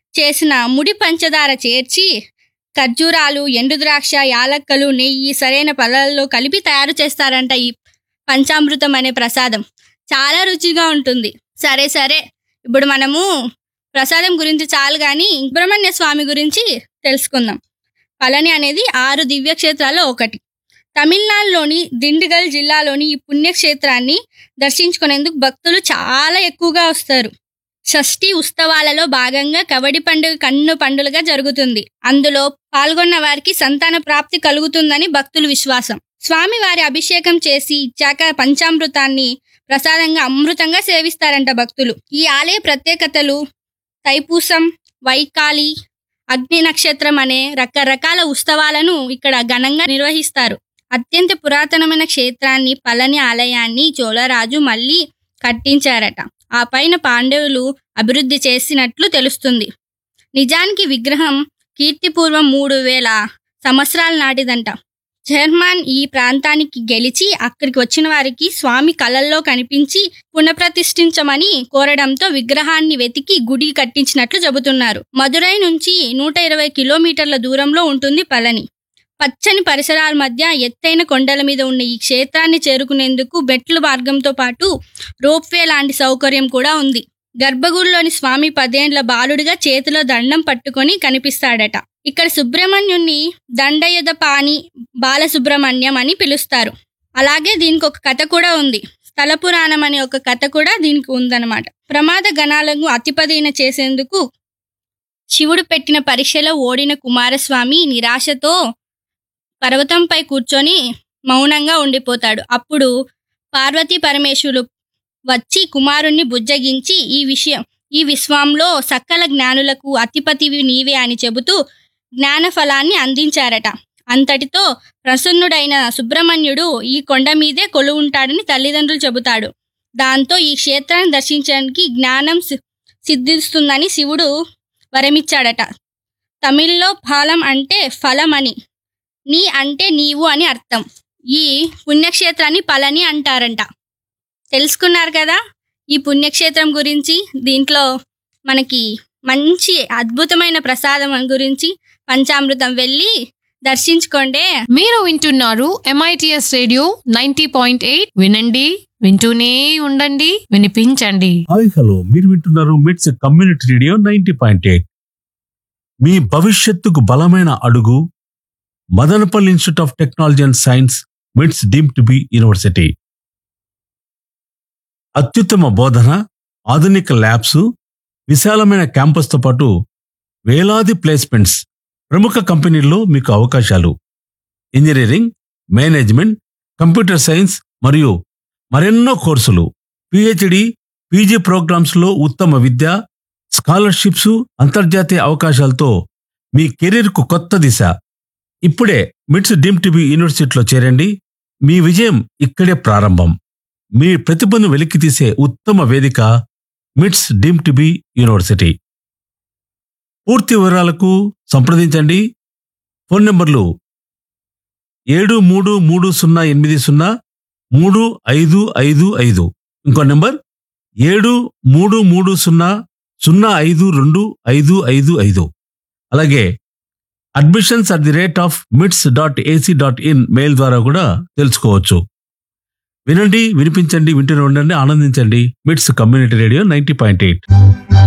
చేసిన ముడి పంచదార చేర్చి ఖర్జూరాలు ఎండు ద్రాక్ష యాలక్కలు నెయ్యి సరైన పళ్ళల్లో కలిపి తయారు చేస్తారంట ఈ పంచామృతం అనే ప్రసాదం చాలా రుచిగా ఉంటుంది సరే సరే ఇప్పుడు మనము ప్రసాదం గురించి చాలు కానీ సుబ్రహ్మణ్య స్వామి గురించి తెలుసుకుందాం పళని అనేది ఆరు దివ్యక్షేత్రాల్లో ఒకటి తమిళనాడులోని దిండిగల్ జిల్లాలోని ఈ పుణ్యక్షేత్రాన్ని దర్శించుకునేందుకు భక్తులు చాలా ఎక్కువగా వస్తారు షష్ఠి ఉత్సవాలలో భాగంగా కబడ్డీ పండుగ కన్ను పండుగగా జరుగుతుంది అందులో పాల్గొన్న వారికి సంతాన ప్రాప్తి కలుగుతుందని భక్తుల విశ్వాసం స్వామి వారి అభిషేకం చేసి ఇచ్చాక పంచామృతాన్ని ప్రసాదంగా అమృతంగా సేవిస్తారంట భక్తులు ఈ ఆలయ ప్రత్యేకతలు తైపూసం వైకాలి అగ్ని నక్షత్రం అనే రకరకాల ఉత్సవాలను ఇక్కడ ఘనంగా నిర్వహిస్తారు అత్యంత పురాతనమైన క్షేత్రాన్ని పళని ఆలయాన్ని చోళరాజు మళ్ళీ కట్టించారట ఆ పైన పాండవులు అభివృద్ధి చేసినట్లు తెలుస్తుంది నిజానికి విగ్రహం కీర్తిపూర్వం మూడు వేల సంవత్సరాల నాటిదంట జర్మాన్ ఈ ప్రాంతానికి గెలిచి అక్కడికి వచ్చిన వారికి స్వామి కళల్లో కనిపించి పునఃప్రతిష్ఠించమని కోరడంతో విగ్రహాన్ని వెతికి గుడి కట్టించినట్లు చెబుతున్నారు మదురై నుంచి నూట ఇరవై కిలోమీటర్ల దూరంలో ఉంటుంది పళని పచ్చని పరిసరాల మధ్య ఎత్తైన కొండల మీద ఉన్న ఈ క్షేత్రాన్ని చేరుకునేందుకు మెట్ల మార్గంతో పాటు రోప్వే లాంటి సౌకర్యం కూడా ఉంది గర్భగుడిలోని స్వామి పదేండ్ల బాలుడిగా చేతిలో దండం పట్టుకొని కనిపిస్తాడట ఇక్కడ సుబ్రహ్మణ్యుణ్ణి దండయుధ పాని బాలసుబ్రహ్మణ్యం అని పిలుస్తారు అలాగే దీనికి ఒక కథ కూడా ఉంది స్థల పురాణం అనే ఒక కథ కూడా దీనికి ఉందన్నమాట ప్రమాద గణాలను అతిపదీన చేసేందుకు శివుడు పెట్టిన పరీక్షలో ఓడిన కుమారస్వామి నిరాశతో పర్వతంపై కూర్చొని మౌనంగా ఉండిపోతాడు అప్పుడు పార్వతీ పరమేశ్వరులు వచ్చి కుమారుణ్ణి బుజ్జగించి ఈ విషయం ఈ విశ్వంలో సకల జ్ఞానులకు అతిపతివి నీవే అని చెబుతూ జ్ఞాన ఫలాన్ని అందించారట అంతటితో ప్రసన్నుడైన సుబ్రహ్మణ్యుడు ఈ కొండ మీదే కొలువుంటాడని తల్లిదండ్రులు చెబుతాడు దాంతో ఈ క్షేత్రాన్ని దర్శించడానికి జ్ఞానం సి- సిద్ధిస్తుందని శివుడు వరమిచ్చాడట తమిళ్లో ఫలం అంటే ఫలం అని నీ అంటే నీవు అని అర్థం ఈ పుణ్యక్షేత్రాన్ని పళని అంటారంట తెలుసుకున్నారు కదా ఈ పుణ్యక్షేత్రం గురించి దీంట్లో మనకి మంచి అద్భుతమైన ప్రసాదం గురించి పంచామృతం వెళ్ళి దర్శించుకోండే మీరు వింటున్నారు MITS radio ninety point eight వినండి వింటూనే ఉండండి వినిపించండి హాయ్ హలో మీరు వింటున్నారు MITS community radio ninety point eight మీ భవిష్యత్తుకు బలమైన అడుగు Madanapalle institute of technology and science MITS deem to be university అత్యుత్తమ బోధన ఆధునిక ల్యాబ్స్ విశాలమైన క్యాంపస్తో పాటు వేలాది ప్లేస్మెంట్స్ ప్రముఖ కంపెనీల్లో మీకు అవకాశాలు ఇంజనీరింగ్ మేనేజ్మెంట్ కంప్యూటర్ సైన్స్ మరియు మరెన్నో కోర్సులు పిహెచ్డి పీజీ ప్రోగ్రామ్స్ లో ఉత్తమ విద్య స్కాలర్షిప్స్ అంతర్జాతీయ అవకాశాలతో మీ కెరీర్కు కొత్త దిశ ఇప్పుడే మిట్స్ డీమ్ టీబీ యూనివర్సిటీలో చేరండి మీ విజయం ఇక్కడే ప్రారంభం మీ ప్రతిభను వెలికితీసే ఉత్తమ వేదిక మిట్స్ డీమ్ టీబీ యూనివర్సిటీ పూర్తి వివరాలకు సంప్రదించండి ఫోన్ నంబర్లు ఏడు మూడు మూడు సున్నా ఎనిమిది సున్నా మూడు ఐదు ఐదు ఐదు ఇంకో నెంబర్ ఏడు మూడు మూడు సున్నా సున్నా ఐదు రెండు ఐదు ఐదు ఐదు అలాగే admissions at the rate of MITS dot AC dot in mail ద్వారా కూడా తెలుసుకోవచ్చు వినండి వినిపించండి వింటూనే ఉండండి ఆనందించండి MITS community radio ninety point eight